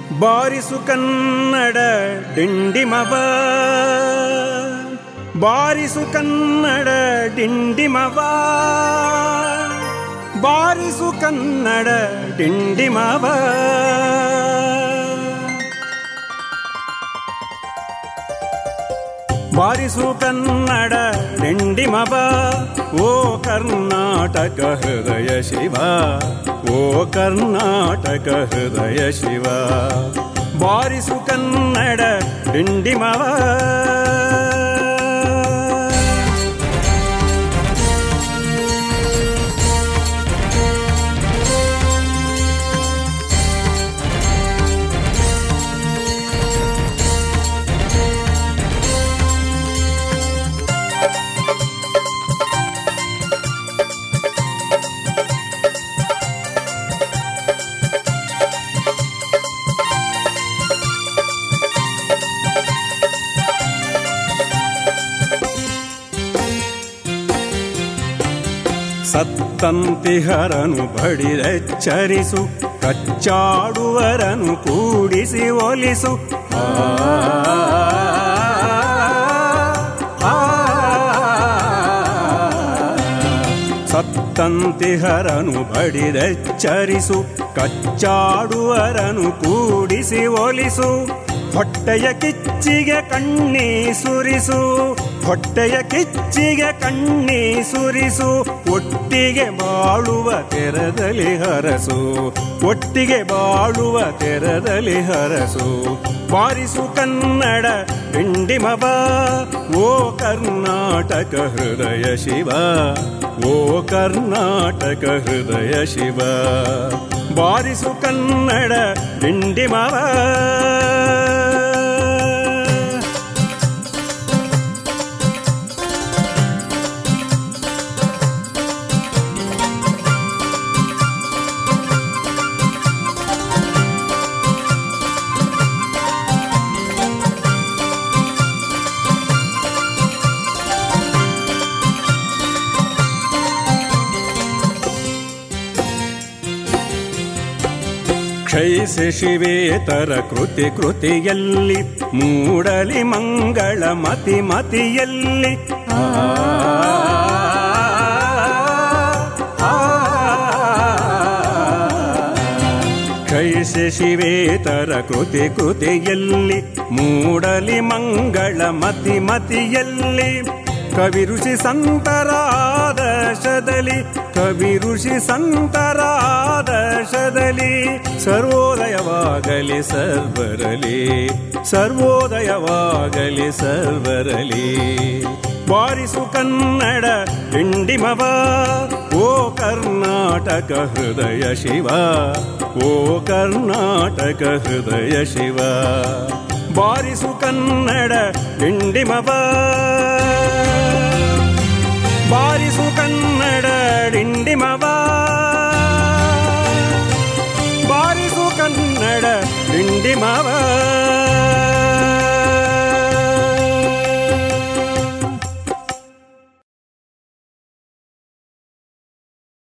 ಬಾರಿಸು ಕನ್ನಡ ಡಿಂಡಿಮವ ಬಾರಿಸು ಕನ್ನಡ ಡಿಂಡಿಮವ ಬಾರಿಸು ಕನ್ನಡ ಡಿಂಡಿಮವ ಬಾರಿಸು ಕನ್ನಡ ಡಿಂಡಿಮವ ಓ ಕರ್ನಾಟಕ ಹೃದಯ ಶಿವ ಓ ಕರ್ನಾಟಕ ಹೃದಯ ಶಿವ ಬಾರಿಸು ಕನ್ನಡ ಡಿಂಡಿಮವ ಸತ್ತಂತಿಹರನು ಬಡಿದೆಚ್ಚರಿಸು ಕಚ್ಚಾಡುವರನು ಕೂಡಿಸಿ ಒಲಿಸು ಆ, ಆ, ಸತ್ತಂತಿಹರನು ಬಡಿದೆಚ್ಚರಿಸು ಕಚ್ಚಾಡುವರನು ಕೂಡಿಸಿ ಒಲಿಸು ಹೊಟ್ಟೆಯ ಕಿಚ್ಚಿಗೆ ಕಣ್ಣಿ ಸುರಿಸು ಹೊಟ್ಟೆಯ ಕಿಚ್ಚಿಗೆ ಕಣ್ಣಿ ಸುರಿಸು ಒಟ್ಟಿಗೆ ಬಾಳುವ ತೆರದಲ್ಲಿ ಹರಸು ಒಟ್ಟಿಗೆ ಬಾಳುವ ತೆರದಲ್ಲಿ ಹರಸು ಬಾರಿಸು ಕನ್ನಡ ಡಿಂಡಿಮವ ಓ ಕರ್ನಾಟಕ ಹೃದಯ ಶಿವ ಓ ಕರ್ನಾಟಕ ಹೃದಯ ಶಿವ ಬಾರಿಸು ಕನ್ನಡ ಡಿಂಡಿಮವ ಕ್ಷಯಿಸಿ ಶಿವೇತರ ಕೃತಿ ಕೃತಿಯಲ್ಲಿ ಮೂಡಲಿ ಮಂಗಳ ಮತಿ ಮತಿಯಲ್ಲಿ ಆ, ಆ, ಕ್ಷಯಿಸಿ ಶಿವೇತರ ಕೃತಿ ಕೃತಿಯಲ್ಲಿ ಮೂಡಲಿ ಮಂಗಳ ಮತಿ ಮತಿಯಲ್ಲಿ ಕವಿ ಋಷಿ ಸಂತರ ಆದರ್ಶದಲ್ಲಿ ಕವಿ ಋಷಿ ಸಂತರ ಆದರ್ಶದಲ್ಲಿ ಸರ್ವೋದಯವಾಗಲಿ ಸರ್ವರಲಿ ಸರ್ವೋದಯವಾಗಲಿ ಸರ್ವರಲಿ ಬಾರಿಸು ಕನ್ನಡ ಡಿಂಡಿಮವ ಓ ಕರ್ನಾಟಕ ಹೃದಯ ಶಿವ ಓ ಕರ್ನಾಟಕ ಹೃದಯ ಶಿವ ಬಾರಿಸು ಕನ್ನಡ ಡಿಂಡಿಮವ ಬಾರಿಸು ಕನ್ನಡ ಡಿಂಡಿಮವ ಬಾರಿಸು ಕನ್ನಡ ಡಿಂಡಿಮವ